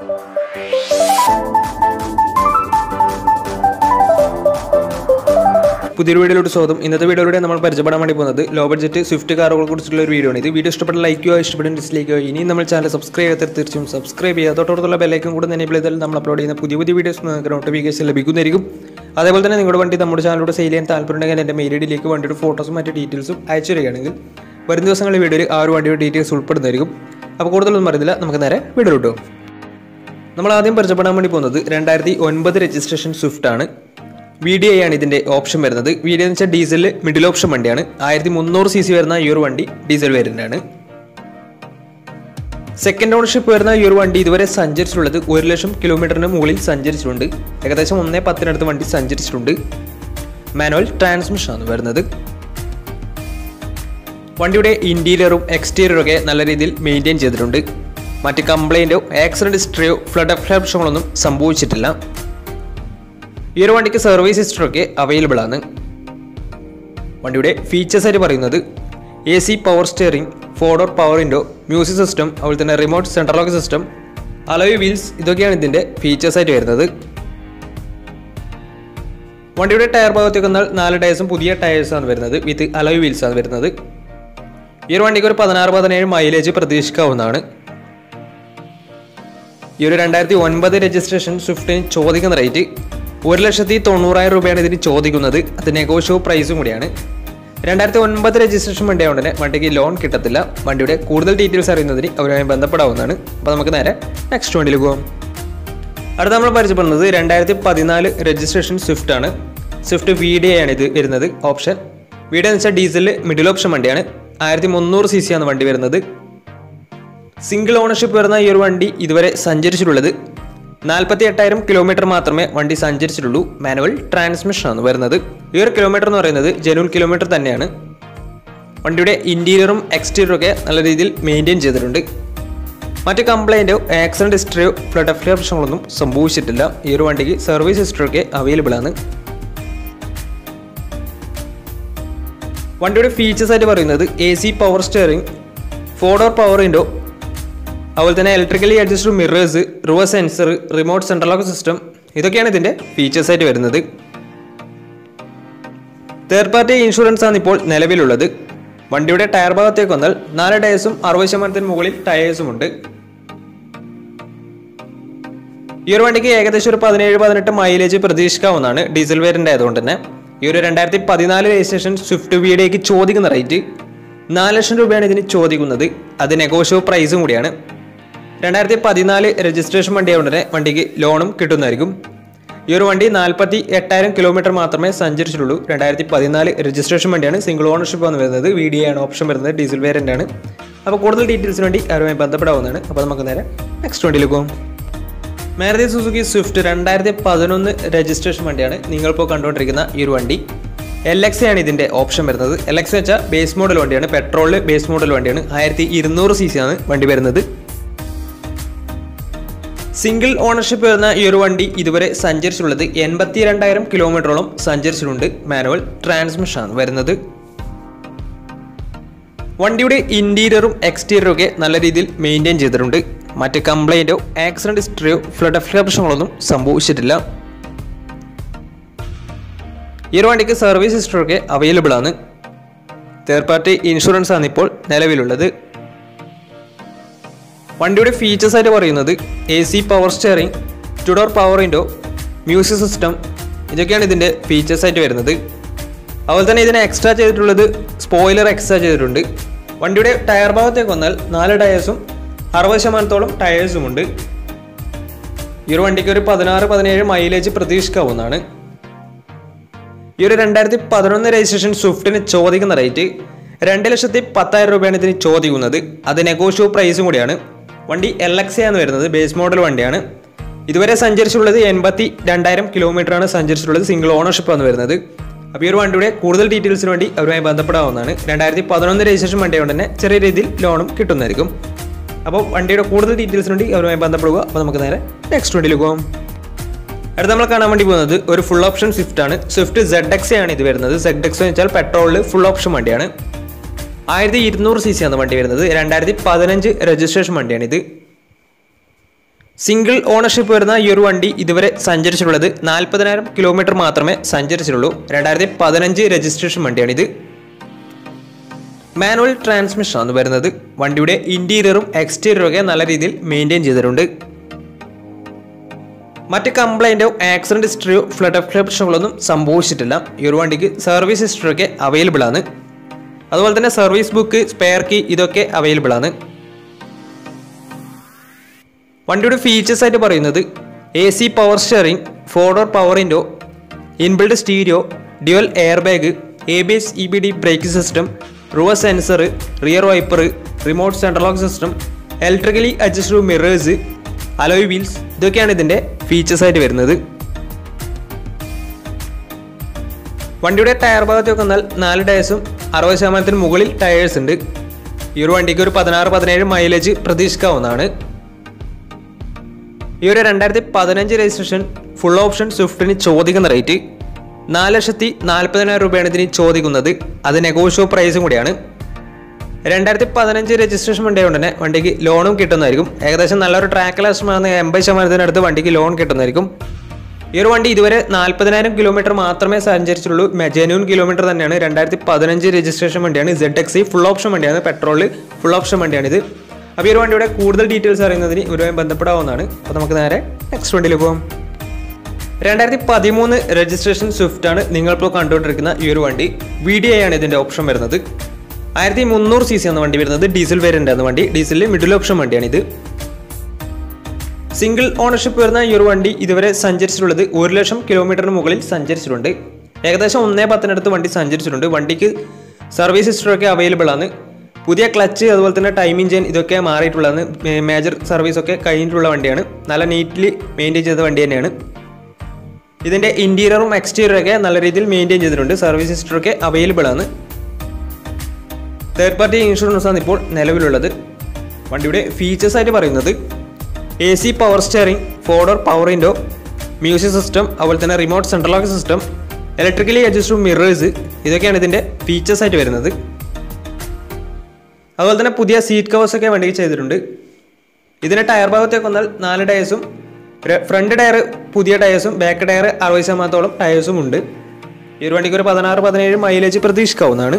പുതിയൊരു വീഡിയോയിലോട്ട് സ്വാഗതം ഇന്നത്തെ വീഡിയോയിലൂടെ നമ്മൾ പരിചയപ്പെടാൻ വേണ്ടി പോകുന്നത് ലോ ബഡ്ജറ്റ് സ്വിഫ്റ്റ് കാറുകളെ കുറിച്ചുള്ള ഒരു വീഡിയോ ആണ് ഇത് വീഡിയോ ഇഷ്ടപ്പെട്ട ലൈക്ക് ചെയ്യുക ഇഷ്ടപ്പെട്ട ഡിസ്ലൈക്ക് ചെയ്യുക ഇനി നമ്മൾ ചാനൽ സബ്സ്ക്രൈബ് ചെയ്യാത്ത തീർച്ചയായും സബ്സ്ക്രൈബ് ചെയ്യുക തൊട്ടടുത്തുള്ള ബെല്ലൈക്കും കൂടെ എനേബിൾ ചെയ്താൽ നമ്മൾ അപ്ലോഡ് ചെയ്യുന്ന പുതിയ പുതിയ വീഡിയോസ് നിങ്ങൾക്ക് നോട്ടിഫിക്കേഷൻ ലഭിക്കുന്നതായിരിക്കും അതേപോലെ തന്നെ നിങ്ങളുടെ വണ്ടി നമ്മുടെ ചാനലിലൂടെ സെയിൽ ചെയ്യാൻ താല്പര്യമുണ്ടെങ്കിൽ എൻ്റെ മെയിൽ ഐ ഡിയിലേക്ക് വണ്ടിയുടെ ഫോട്ടോസും മറ്റ് ഡീറ്റെയിൽസും അയച്ചു തരികയാണെങ്കിൽ വരും ദിവസങ്ങളിൽ വീഡിയോയിൽ ആ ഒരു വണ്ടിയുടെ ഡീറ്റെയിൽസ് ഉൾപ്പെടുന്നതായിരിക്കും അപ്പോൾ കൂടുതലൊന്നും അറിയില്ല നമുക്ക് നേരെ വീഡിയോയിലോട്ട് പോകും നമ്മൾ ആദ്യം പരിചയപ്പെടാൻ വേണ്ടി പോകുന്നത് രണ്ടായിരത്തി ഒൻപത് രജിസ്ട്രേഷൻ സ്വിഫ്റ്റ് ആണ് വി ഡി ഐ ആണ് ഇതിന്റെ ഓപ്ഷൻ വരുന്നത് വി ഡി എന്ന് വെച്ചാൽ ഡീസലിൽ മിഡിൽ ഓപ്ഷൻ വണ്ടിയാണ് ആയിരത്തി മുന്നൂറ് സി സി വരുന്ന ഈ ഒരു വണ്ടി ഡീസൽ വേരിയന്റ് ആണ് സെക്കൻഡ് ഓണർഷിപ്പ് വരുന്ന ഈ ഒരു വണ്ടി ഇതുവരെ സഞ്ചരിച്ചിട്ടുള്ളത് ഒരു ലക്ഷം കിലോമീറ്ററിന് മുകളിൽ സഞ്ചരിച്ചിട്ടുണ്ട് ഏകദേശം ഒന്നേ പത്തിനടുത്ത് വണ്ടി സഞ്ചരിച്ചിട്ടുണ്ട് മാനുവൽ ട്രാൻസ്മിഷൻ ആണ് വരുന്നത് വണ്ടിയുടെ ഇന്റീരിയറും എക്സ്റ്റീരിയറും ഒക്കെ നല്ല രീതിയിൽ മെയിൻറ്റെയിൻ ചെയ്തിട്ടുണ്ട് മറ്റ് കംപ്ലൈൻറ്റോ ആക്സിഡന്റ് ഹിസ്റ്ററിയോ ഫ്ലഡ് അഫ്ലാപ്ഷങ്ങളൊന്നും സംഭവിച്ചിട്ടില്ല ഈ ഒരു വണ്ടിക്ക് സർവീസ് ഹിസ്റ്ററൊക്കെ അവൈലബിൾ ആണ് വണ്ടിയുടെ ഫീച്ചേഴ്സ് ആയിട്ട് പറയുന്നത് A C power steering four door power window music system അതുപോലെ തന്നെ remote central lock system alloy wheels ഇതൊക്കെയാണ് ഇതിൻ്റെ ഫീച്ചേഴ്സ് ആയിട്ട് വരുന്നത് വണ്ടിയുടെ ടയർ ഭാഗത്തേക്ക് വന്നാൽ നാല് ടയേഴ്സും പുതിയ ടയേഴ്സാണ് വരുന്നത് വിത്ത് അലോയ് വീൽസ് ആണ് വരുന്നത് ഈ ഒരു വണ്ടിക്ക് ഒരു പതിനാറ് പതിനേഴ് മൈലേജ് പ്രതീക്ഷിക്കാവുന്നതാണ് ഈ ഒരു രണ്ടായിരത്തി ഒൻപത് രജിസ്ട്രേഷൻ സ്വിഫ്റ്റിന് ചോദിക്കുന്ന റേറ്റ് ഒരു ലക്ഷത്തി തൊണ്ണൂറായിരം രൂപയാണ് ഇതിന് ചോദിക്കുന്നത് അത് നെഗോഷ്യോ പ്രൈസും കൂടിയാണ് രണ്ടായിരത്തി ഒൻപത് രജിസ്ട്രേഷൻ വണ്ടി ആയതുകൊണ്ട് തന്നെ വണ്ടിക്ക് ലോൺ കിട്ടത്തില്ല വണ്ടിയുടെ കൂടുതൽ ഡീറ്റെയിൽസ് അറിയുന്നതിന് അവരുമായി ബന്ധപ്പെടാവുന്നതാണ് അപ്പോൾ നമുക്ക് നേരെ നെക്സ്റ്റ് വണ്ടിയിൽ പോകാം അടുത്ത നമ്മൾ പരിചയപ്പെടുന്നത് രണ്ടായിരത്തി പതിനാല് രജിസ്ട്രേഷൻ സ്വിഫ്റ്റ് ആണ് സ്വിഫ്റ്റ് വി ഡി ആണ് ഇത് വരുന്നത് ഓപ്ഷൻ വി ഡി എന്ന് വെച്ചാൽ ഡീസലിൽ മിഡിൽ ഓപ്ഷൻ വണ്ടിയാണ് ആയിരത്തി മുന്നൂറ് സി സി ആണ് വണ്ടി വരുന്നത് സിംഗിൾ ഓണർഷിപ്പ് വരുന്ന ഈ ഒരു വണ്ടി ഇതുവരെ സഞ്ചരിച്ചിട്ടുള്ളത് നാൽപ്പത്തി എട്ടായിരം കിലോമീറ്റർ മാത്രമേ വണ്ടി സഞ്ചരിച്ചിട്ടുള്ളൂ മാനുവൽ ട്രാൻസ്മിഷൻ ആണ് വരുന്നത് ഈ ഒരു കിലോമീറ്റർ എന്ന് പറയുന്നത് ജനുവൽ കിലോമീറ്റർ തന്നെയാണ് വണ്ടിയുടെ ഇൻറ്റീരിയറും എക്സ്റ്റീരിയറും ഒക്കെ നല്ല രീതിയിൽ മെയിൻറ്റെയിൻ ചെയ്തിട്ടുണ്ട് മറ്റ് കംപ്ലൈൻറ്റോ ആക്സിഡൻറ്റ് ഹിസ്റ്ററിയോ ഫ്ലഡ് അഫ്ലർ പ്രശ്നങ്ങളൊന്നും സംഭവിച്ചിട്ടില്ല ഈ ഒരു വണ്ടിക്ക് സർവീസ് ഹിസ്റ്ററി ഒക്കെ അവൈലബിൾ ആണ് വണ്ടിയുടെ ഫീച്ചേഴ്സ് ആയിട്ട് പറയുന്നത് A C power steering four door power window അതുപോലെ തന്നെ electrically adjusted mirrors reverse sensor remote central lock system ഇതൊക്കെയാണ് ഇതിൻ്റെ ഫീച്ചേഴ്സ് ആയിട്ട് വരുന്നത് തേർഡ് പാർട്ടി ഇൻഷുറൻസ് ആണ് ഇപ്പോൾ നിലവിലുള്ളത് വണ്ടിയുടെ ടയർ ഭാഗത്തേക്ക് വന്നാൽ നാല് ടയേഴ്സും അറുപത് ശതമാനത്തിന് മുകളിൽ ടയേഴ്സും ഉണ്ട് ഈ ഒരു വണ്ടിക്ക് ഏകദേശം ഒരു പതിനേഴ് പതിനെട്ട് മൈലേജ് പ്രതീക്ഷിക്കാവുന്നതാണ് ഡീസൽ വേരിയൻ്റ് ആയതുകൊണ്ട് തന്നെ ഈ ഒരു രണ്ടായിരത്തി പതിനാല് രജിസ്ട്രേഷൻ സ്വിഫ്റ്റ് വീഡിയോയ്ക്ക് ചോദിക്കുന്ന റേറ്റ് നാല് ലക്ഷം രൂപയാണ് ഇതിന് ചോദിക്കുന്നത് അത് നെഗോഷ്യോ പ്രൈസും കൂടിയാണ് രണ്ടായിരത്തി പതിനാല് രജിസ്ട്രേഷൻ വണ്ടി ആയതുകൊണ്ട് തന്നെ വണ്ടിക്ക് ലോണും കിട്ടുന്നതായിരിക്കും ഈ ഒരു വണ്ടി നാൽപ്പത്തി എട്ടായിരം കിലോമീറ്റർ മാത്രമേ സഞ്ചരിച്ചിട്ടുള്ളൂ രണ്ടായിരത്തി പതിനാല് രജിസ്ട്രേഷൻ വണ്ടിയാണ് സിംഗിൾ ഓണർഷിപ്പ് ആണ് വരുന്നത് വി ഡി ആണ് ഓപ്ഷൻ വരുന്നത് ഡീസൽ വേരിയൻ്റ് ആണ് അപ്പോൾ കൂടുതൽ ഡീറ്റെയിൽസിന് വേണ്ടി അവരുമായി ബന്ധപ്പെടാവുന്നതാണ് അപ്പോൾ നമുക്ക് നേരെ നെക്സ്റ്റ് വണ്ടിയിലേക്ക് പോകും മാരുതി സുസുക്കി സ്വിഫ്റ്റ് രണ്ടായിരത്തി പതിനൊന്ന് രജിസ്ട്രേഷൻ വണ്ടിയാണ് നിങ്ങളിപ്പോൾ കണ്ടുകൊണ്ടിരിക്കുന്ന ഈ ഒരു വണ്ടി എൽ എക്സ് ആണ് ഇതിൻ്റെ ഓപ്ഷൻ വരുന്നത് എൽ എക്സ് വെച്ചാൽ ബേസ് മോഡൽ വണ്ടിയാണ് പെട്രോളിൽ ബേസ് മോഡൽ വണ്ടിയാണ് ആയിരത്തി ഇരുന്നൂറ് സി സി ആണ് വണ്ടി വരുന്നത് സിംഗിൾ ഓണർഷിപ്പ് വരുന്ന ഈ ഒരു വണ്ടി ഇതുവരെ സഞ്ചരിച്ചിട്ടുള്ളത് എൺപത്തി രണ്ടായിരം കിലോമീറ്ററോളം സഞ്ചരിച്ചിട്ടുണ്ട് മാനുവൽ ട്രാൻസ്മിഷൻ ആണ് വരുന്നത് വണ്ടിയുടെ ഇന്റീരിയറും എക്സ്റ്റീരിയറും ഒക്കെ നല്ല രീതിയിൽ മെയിൻറ്റെയിൻ ചെയ്തിട്ടുണ്ട് മറ്റ് കംപ്ലൈൻറ്റോ ആക്സിഡന്റ് ഹിസ്റ്ററിയോ ഫ്ലഡ് അഫ്ലർ പ്രശ്നങ്ങളൊന്നും സംഭവിച്ചിട്ടില്ല ഈ ഒരു വണ്ടിക്ക് സർവീസ് ഹിസ്റ്ററി ഒക്കെ അവൈലബിൾ ആണ് തേർഡ് പാർട്ടി ഇൻഷുറൻസ് ആണ് ഇപ്പോൾ നിലവിലുള്ളത് വണ്ടിയുടെ ഫീച്ചേഴ്സ് ആയിട്ട് പറയുന്നത് A C power steering two door power window music system ഇതൊക്കെയാണ് ഇതിൻ്റെ ഫീച്ചേഴ്സ് ആയിട്ട് വരുന്നത് അതുപോലെ തന്നെ ഇതിനെ എക്സ്ട്രാ ചെയ്തിട്ടുള്ളത് സ്പോയിലർ എക്സ്ട്രാ ചെയ്തിട്ടുണ്ട് വണ്ടിയുടെ ടയർ ഭാഗത്തേക്ക് വന്നാൽ നാല് ടയേഴ്സും അറുപത് ശതമാനത്തോളം ടയേഴ്സും ഉണ്ട് ഈ ഒരു വണ്ടിക്ക് ഒരു പതിനാറ് പതിനേഴ് മൈലേജ് പ്രതീക്ഷിക്കാവുന്നതാണ് ഈ ഒരു രണ്ടായിരത്തി പതിനൊന്ന് രജിസ്ട്രേഷൻ സ്വിഫ്റ്റിന് ചോദിക്കുന്ന റേറ്റ് രണ്ട് ലക്ഷത്തി പത്തായിരം രൂപയാണ് ഇതിന് ചോദിക്കുന്നത് അത് നെഗോഷ്യോ പ്രൈസും കൂടിയാണ് വണ്ടി എൽ എക്സ് ആണ് വരുന്നത് ബേസ് മോഡൽ വണ്ടിയാണ് ഇതുവരെ സഞ്ചരിച്ചിട്ടുള്ളത് എൺപത്തി രണ്ടായിരം കിലോമീറ്റർ ആണ് സഞ്ചരിച്ചിട്ടുള്ളത് സിംഗിൾ ഓണർഷിപ്പ് ആണ് വരുന്നത് അപ്പോൾ ഈ ഒരു വണ്ടിയുടെ കൂടുതൽ ഡീറ്റെയിൽസിന് വേണ്ടി അവരുമായി ബന്ധപ്പെടാവുന്നതാണ് രണ്ടായിരത്തി പതിനൊന്ന് രജിസ്ട്രേഷൻ വണ്ടി കൊണ്ട് തന്നെ ചെറിയ രീതിയിൽ ലോണും കിട്ടുന്നതായിരിക്കും അപ്പോൾ വണ്ടിയുടെ കൂടുതൽ ഡീറ്റെയിൽസിന് വേണ്ടി അവരുമായി ബന്ധപ്പെടുക അപ്പോൾ നമുക്ക് നേരെ നെക്സ്റ്റ് വണ്ടിയിൽ പോകാം അടുത്ത നമ്മൾ കാണാൻ വേണ്ടി പോകുന്നത് ഒരു ഫുൾ ഓപ്ഷൻ സ്വിഫ്റ്റ് ആണ് സ്വിഫ്റ്റ് സെഡ് എക്സ് ആണ് ഇത് വരുന്നത് സെഡ് എക്സ് എന്ന് വെച്ചാൽ പെട്രോളിൽ ഫുൾ ഓപ്ഷൻ വണ്ടിയാണ് ആയിരത്തി ഇരുന്നൂറ് സി സി ആണ് വണ്ടി വരുന്നത് രണ്ടായിരത്തി പതിനഞ്ച് രജിസ്ട്രേഷൻ വണ്ടിയാണ് ഇത് സിംഗിൾ ഓണർഷിപ്പ് വരുന്ന ഈ ഒരു വണ്ടി ഇതുവരെ സഞ്ചരിച്ചിട്ടുള്ളത് നാൽപ്പതിനായിരം കിലോമീറ്റർ മാത്രമേ സഞ്ചരിച്ചിട്ടുള്ളൂ രണ്ടായിരത്തി പതിനഞ്ച് രജിസ്ട്രേഷൻ വണ്ടിയാണിത് മാനുവൽ ട്രാൻസ്മിഷൻ ആണ് വരുന്നത് വണ്ടിയുടെ ഇന്റീരിയറും എക്സ്റ്റീരിയറും ഒക്കെ നല്ല രീതിയിൽ മെയിൻറ്റെയിൻ ചെയ്തിട്ടുണ്ട് മറ്റ് കംപ്ലൈൻറ്റോ ആക്സിഡന്റ് ഹിസ്റ്ററിയോ ഫ്ലഡ് പ്രശ്നങ്ങളൊന്നും സംഭവിച്ചിട്ടില്ല ഈ ഒരു വണ്ടിക്ക് സർവീസ് ഹിസ്റ്ററി ഒക്കെ അവൈലബിൾ ആണ് അതുപോലെ തന്നെ സർവീസ് ബുക്ക് സ്പെയർ കീ ഇതൊക്കെ അവൈലബിൾ ആണ് വണ്ടിയുടെ ഫീച്ചേഴ്സ് ആയിട്ട് പറയുന്നത് A C power steering four door power window inbuilt stereo dual air bag A B S E B D brake system reverse sensor rear wiper remote central lock system electrically adjustable mirrors alloy wheels ഇതൊക്കെയാണ് ഇതിൻ്റെ features ആയിട്ട് വരുന്നത് വണ്ടിയുടെ tyre ഭാഗത്തേക്ക് വന്നാൽ നാല് ടയേഴ്സും അറുപത് ശതമാനത്തിന് മുകളിൽ ടയേഴ്സ് ഉണ്ട് ഈ ഒരു വണ്ടിക്ക് ഒരു പതിനാറ് പതിനേഴ് മൈലേജ് പ്രതീക്ഷിക്കാവുന്നതാണ് ഈ ഒരു രണ്ടായിരത്തി പതിനഞ്ച് രജിസ്ട്രേഷൻ ഫുൾ ഓപ്ഷൻ സ്വിഫ്റ്റിന് ചോദിക്കുന്ന റേറ്റ് നാല് ലക്ഷത്തി നാൽപ്പതിനായിരം രൂപയാണ് ഇതിന് ചോദിക്കുന്നത് അത് നെഗോഷ്യോ പ്രൈസും കൂടിയാണ് രണ്ടായിരത്തി പതിനഞ്ച് രജിസ്ട്രേഷൻ വണ്ടി ആയതുകൊണ്ട് തന്നെ വണ്ടിക്ക് ലോണും കിട്ടുന്നതായിരിക്കും ഏകദേശം നല്ലൊരു ട്രാക്ക് ലക്ഷമാണ് എൺപത് ശതമാനത്തിനടുത്ത് വണ്ടിക്ക് ലോൺ കിട്ടുന്നതായിരിക്കും ഈ ഒരു വണ്ടി ഇതുവരെ നാൽപ്പതിനായിരം കിലോമീറ്റർ മാത്രമേ സഞ്ചരിച്ചിട്ടുള്ളൂ ജെന്യൂൻ കിലോമീറ്റർ തന്നെയാണ് രണ്ടായിരത്തി പതിനഞ്ച് രജിസ്ട്രേഷൻ വണ്ടിയാണ് സെഡ് എക്സി ഫുൾ ഓപ്ഷൻ വണ്ടിയാണ് പെട്രോളിൽ ഫുൾ ഓപ്ഷൻ വണ്ടിയാണിത് അപ്പോൾ ഈ ഒരു വണ്ടിയുടെ കൂടുതൽ ഡീറ്റെയിൽസ് അറിയുന്നതിന് ഇവരുമായി ബന്ധപ്പെടാവുന്നതാണ് അപ്പോൾ നമുക്ക് നേരെ നെക്സ്റ്റ് വണ്ടിയിലേക്ക് പോകാം രണ്ടായിരത്തി പതിമൂന്ന് രജിസ്ട്രേഷൻ സ്വിഫ്റ്റ് ആണ് നിങ്ങളിപ്പോൾ കണ്ടുകൊണ്ടിരിക്കുന്ന ഈ ഒരു വണ്ടി വി ഡി ഐ ആണ് ഇതിൻ്റെ ഓപ്ഷൻ വരുന്നത് ആയിരത്തി മുന്നൂറ് സി സി എന്ന വണ്ടി വരുന്നത് ഡീസൽ വേരിയൻ്റ് എന്ന വണ്ടി ഡീസലിൽ മിഡിൽ ഓപ്ഷൻ വണ്ടിയാണിത് സിംഗിൾ ഓണർഷിപ്പ് വരുന്ന ഈ ഒരു വണ്ടി ഇതുവരെ സഞ്ചരിച്ചിട്ടുള്ളത് ഒരു ലക്ഷം കിലോമീറ്ററിന് മുകളിൽ സഞ്ചരിച്ചിട്ടുണ്ട് ഏകദേശം ഒന്നേ പത്തിനടുത്ത് വണ്ടി സഞ്ചരിച്ചിട്ടുണ്ട് വണ്ടിക്ക് സർവീസ് ഹിസ്റ്ററി ഒക്കെ അവൈലബിൾ ആണ് പുതിയ ക്ലച്ച് അതുപോലെ തന്നെ ടൈമിംഗ് ചെയിൻ ഇതൊക്കെ മാറിയിട്ടുള്ളതാണ് മേജർ സർവീസ് ഒക്കെ കഴിഞ്ഞിട്ടുള്ള വണ്ടിയാണ് നല്ല നീറ്റ്ലി മെയിൻറ്റെയിൻ ചെയ്ത വണ്ടി തന്നെയാണ് ഇതിൻ്റെ ഇൻറ്റീരിയറും എക്സ്റ്റീരിയറും ഒക്കെ നല്ല രീതിയിൽ മെയിൻറ്റെയിൻ ചെയ്തിട്ടുണ്ട് സർവീസ് ഹിസ്റ്ററി ഒക്കെ അവൈലബിൾ ആണ് തേർഡ് പാർട്ടി ഇൻഷുറൻസ് ആണ് ഇപ്പോൾ നിലവിലുള്ളത് വണ്ടിയുടെ ഫീച്ചേഴ്സ് ആയിട്ട് പറയുന്നത് A C power steering four door power window music system അതുപോലെ തന്നെ remote central lock system electrically adjustable mirrors ഇതൊക്കെയാണ് ഇതിൻ്റെ ഫീച്ചേഴ്സ് ആയിട്ട് വരുന്നത് അതുപോലെ തന്നെ പുതിയ സീറ്റ് കവേഴ്സ് ഒക്കെ വണ്ടിക്ക് ചെയ്തിട്ടുണ്ട് ഇതിൻ്റെ ടയർ ഭാഗത്തേക്ക് വന്നാൽ നാല് ടയേഴ്സും ഫ്രണ്ട് ടയർ പുതിയ ടയേഴ്സും ബാക്ക് ടയർ അറുപത് ശതമാനത്തോളം ടയേഴ്സും ഉണ്ട് ഈ ഒരു വണ്ടിക്ക് ഒരു പതിനാറ് പതിനേഴ് മൈലേജ് പ്രതീക്ഷിക്കാവുന്നതാണ്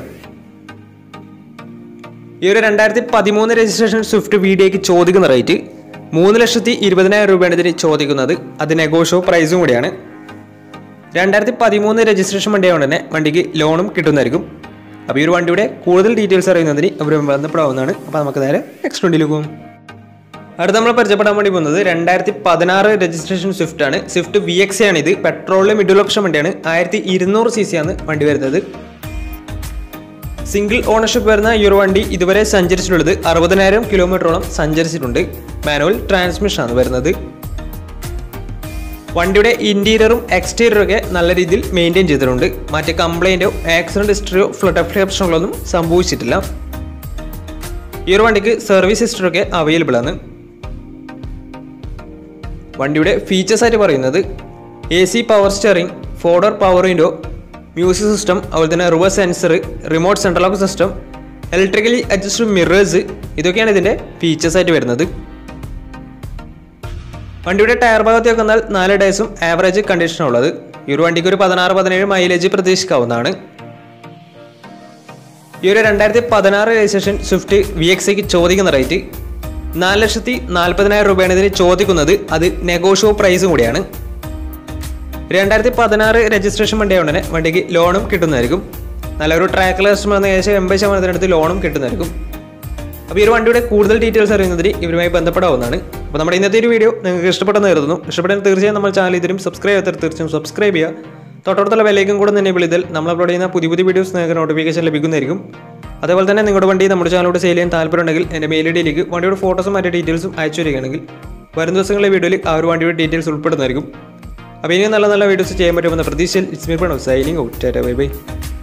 ഈ ഒരു രണ്ടായിരത്തി പതിമൂന്ന് രജിസ്ട്രേഷൻ സ്വിഫ്റ്റ് വി ഡിക്ക് ചോദിക്കുന്ന റേറ്റ് മൂന്ന് ലക്ഷത്തി ഇരുപതിനായിരം രൂപയാണ് ഇതിന് ചോദിക്കുന്നത് അത് നെഗോഷോ പ്രൈസും കൂടിയാണ് രണ്ടായിരത്തി പതിമൂന്ന് രജിസ്ട്രേഷൻ വണ്ടിയായതുകൊണ്ട് തന്നെ വണ്ടിക്ക് ലോണും കിട്ടുന്നതായിരിക്കും അപ്പോൾ ഈ ഒരു വണ്ടിയുടെ കൂടുതൽ ഡീറ്റെയിൽസ് അറിയുന്നതിന് അവർ ബന്ധപ്പെടാവുന്നതാണ് അപ്പോൾ നമുക്ക് നേരെ നെക്സ്റ്റ് വണ്ടിയിലേക്ക് പോകും അടുത്ത നമ്മൾ പരിചയപ്പെടാൻ വേണ്ടി പോകുന്നത് രണ്ടായിരത്തി പതിനാറ് രജിസ്ട്രേഷൻ സ്വിഫ്റ്റ് ആണ് സ്വിഫ്റ്റ് വി എക്സ് ആണ് ഇത് പെട്രോളിൽ മിഡിൽ ഓപ്ഷൻ വണ്ടിയാണ് ആയിരത്തി ഇരുന്നൂറ് സി സി ആണ് വണ്ടി വരുന്നത് സിംഗിൾ ഓണർഷിപ്പ് വരുന്ന ഈ ഒരു വണ്ടി ഇതുവരെ സഞ്ചരിച്ചിട്ടുള്ളത് അറുപതിനായിരം കിലോമീറ്ററോളം സഞ്ചരിച്ചിട്ടുണ്ട് മാനുവൽ ട്രാൻസ്മിഷൻ ആണ് വരുന്നത് വണ്ടിയുടെ ഇന്റീരിയറും എക്സ്റ്റീരിയറും ഒക്കെ നല്ല രീതിയിൽ മെയിൻറ്റെയിൻ ചെയ്തിട്ടുണ്ട് മറ്റ് കംപ്ലൈൻറ്റോ ആക്സിഡന്റ് ഹിസ്റ്ററിയോ ഫ്ലഡ് പ്രശ്നങ്ങളൊന്നും സംഭവിച്ചിട്ടില്ല ഈ ഒരു വണ്ടിക്ക് സർവീസ് ഹിസ്റ്ററി ഒക്കെ അവൈലബിൾ ആണ് വണ്ടിയുടെ ഫീച്ചേഴ്സ് ആയിട്ട് പറയുന്നത് A C power steering four door power window music system അതുപോലെ തന്നെ reverse sensor remote central lock system electrically adjustable mirrors ഇതൊക്കെയാണ് ഇതിൻ്റെ ഫീച്ചേഴ്സ് ആയിട്ട് വരുന്നത് വണ്ടിയുടെ ടയർ ഭാഗത്തേക്ക് വന്നാൽ നാല് ടയേഴ്സും ആവറേജ് കണ്ടീഷനാണ് ഉള്ളത് ഈ ഒരു വണ്ടിക്ക് ഒരു പതിനാറ് പതിനേഴ് മൈലേജ് പ്രതീക്ഷിക്കാവുന്നതാണ് ഈ ഒരു രണ്ടായിരത്തി പതിനാറ് രജിസ്ട്രേഷൻ സ്വിഫ്റ്റ് വി എക്സ് ഐക്ക് ചോദിക്കുന്ന റേറ്റ് നാല് ലക്ഷത്തി നാൽപ്പതിനായിരം രൂപയാണ് ഇതിന് ചോദിക്കുന്നത് അത് നെഗോഷ്യോ പ്രൈസും കൂടിയാണ് രണ്ടായിരത്തി പതിനാറ് രജിസ്ട്രേഷൻ വണ്ടി ആയതുകൊണ്ട് തന്നെ വണ്ടിക്ക് ലോണും കിട്ടുന്നതായിരിക്കും നല്ലൊരു ട്രാക്ക് ലിസ്റ്റ് വന്ന ഏകദേശം എൺപത് ശതമാനത്തിനടുത്ത് ലോണും കിട്ടുന്നതായിരിക്കും അപ്പോൾ ഈ ഒരു വണ്ടിയുടെ കൂടുതൽ ഡീറ്റെയിൽസ് അറിയുന്നതിന് ഇവരുമായി ബന്ധപ്പെടാവുന്നതാണ് അപ്പോൾ നമ്മുടെ ഇന്നത്തെ ഒരു വീഡിയോ നിങ്ങൾക്ക് ഇഷ്ടപ്പെട്ടെന്ന് കരുതുന്നു ഇഷ്ടപ്പെട്ടാൽ തീർച്ചയായും നമ്മൾ ചാനൽ ഇതിലും സബ്സ്ക്രൈബ് ചെയ്താൽ തീർച്ചയായും സബ്സ്ക്രൈബ് ചെയ്യുക തൊട്ടടുത്തുള്ള ബെല്ലേക്കും കൂടെ തന്നെ വിളിച്ചാൽ നമ്മൾ അപ്ലോഡ് ചെയ്യുന്ന പുതിയ പുതിയ വീഡിയോസ് നിങ്ങൾക്ക് നോട്ടിഫിക്കേഷൻ ലഭിക്കുന്നതായിരിക്കും അതേപോലെ തന്നെ നിങ്ങളുടെ വണ്ടി നമ്മുടെ ചാനലോട് സെയിൽ ചെയ്യാൻ താല്പര്യമുണ്ടെങ്കിൽ എൻ്റെ മെയിൽ ഐ ഡിയിലേക്ക് വണ്ടിയുടെ ഫോട്ടോസും മറ്റു ഡീറ്റെയിൽസും അയച്ചു വരികയാണെങ്കിൽ വരും ദിവസങ്ങളിലെ വീഡിയോയിൽ ആ ഒരു വണ്ടിയുടെ ഡീറ്റെയിൽസ് ഉൾപ്പെടുന്നതായിരിക്കും അപ്പോൾ ഇനിയും നല്ല നല്ല വീഡിയോസ് ചെയ്യാൻ പറ്റുമെന്ന പ്രതീക്ഷയിൽ it's me Pranav signing out bye by